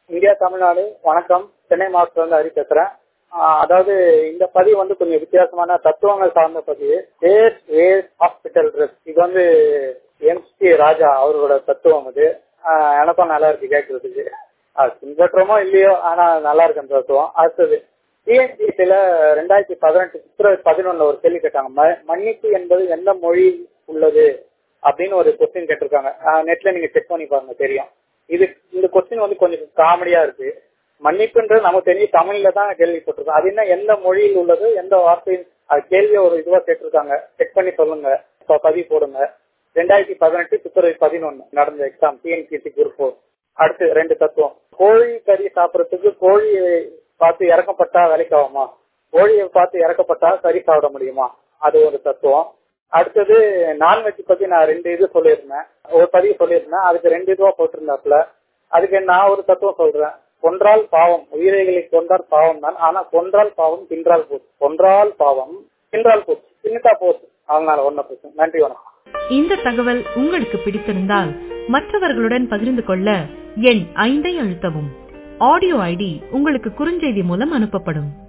India Tamil Nadu வணக்கம் சென்னை மாவட்டத்துல இருந்து ஹரி பேசுறேன் ஆஹ் அதாவது இந்த பதிவு வந்து கொஞ்சம் வித்தியாசமான தத்துவங்கள் சார்ந்த பதிவு வேஸ் வேஸ் ஹாஸ்பிட்டல் ட்ரெஸ் இது வந்து எம்சி ராஜா அவரோட தத்துவம் இது ஆஹ் எனக்கும் நல்லா இருக்கு கேட்கறதுக்கு அது பின்பற்றமோ இல்லையோ ஆனா நல்லா இருக்கு அந்த தத்துவம் அடுத்தது டிஎன்பிசில ரெண்டாயிரத்தி பதினெட்டு பிப்ரவரி பதினொன்னுல ஒரு கேள்வி கேட்டாங்க ம- மன்னிப்பு என்பது எந்த மொழி உள்ளது அப்படின்னு ஒரு கொஸ்டின் கேட்டிருக்காங்க நெட்ல நீங்க செக் பண்ணி பாருங்க தெரியும் இது இந்த கொஸ்டின் வந்து கொஞ்சம் காமெடியா இருக்கு மன்னிப்புன்றது நமக்கு தெரிஞ்சு தமிழ்ல தான் கேள்விப்பட்டிருக்கோம் அது என்ன எந்த மொழியில் உள்ளது எந்த வார்த்தையில் அது கேள்வியை ஒரு இதுவா கேட்டிருக்காங்க செக் பண்ணி சொல்லுங்க இப்ப பதிவு போடுங்க ரெண்டாயிரத்தி பதினெட்டு பிப்ரவரி பதினொன்னு நடந்த எக்ஸாம் டிஎன்பிசி குரூப் ஃபோர் அடுத்து ரெண்டு தத்துவம் கோழி கறி சாப்பிடறதுக்கு கோழி பார்த்து இறக்கப்பட்டா வேலைக்கு ஆகுமா கோழியை பார்த்து இறக்கப்பட்டா கறி சாப்பிட முடியுமா அது ஒரு தத்துவம் அடுத்தது நான்வெஜ் பத்தி நான் ரெண்டு இது சொல்லியிருந்தேன் ஒரு பதிவு சொல்லியிருந்தேன் அதுக்கு ரெண்டு இதுவா போட்டிருந்தாப்புல அதுக்கு நான் ஒரு தத்துவம் சொல்றேன் கொன்றால் பாவம் உயிரைகளை கொன்றால் பாவம் தான் ஆனா கொன்றால் பாவம் தின்றால் போச்சு கொன்றால் பாவம் தின்றால் போச்சு தின்னுட்டா போச்சு அதனால ஒன்னும் பிரச்சனை நன்றி வணக்கம் இந்த தகவல் உங்களுக்கு பிடித்திருந்தால் மற்றவர்களுடன் பகிர்ந்து கொள்ள எண் ஐந்தை அழுத்தவும் ஆடியோ ஐடி உங்களுக்கு குறுஞ்செய்தி மூலம் அனுப்பப்படும்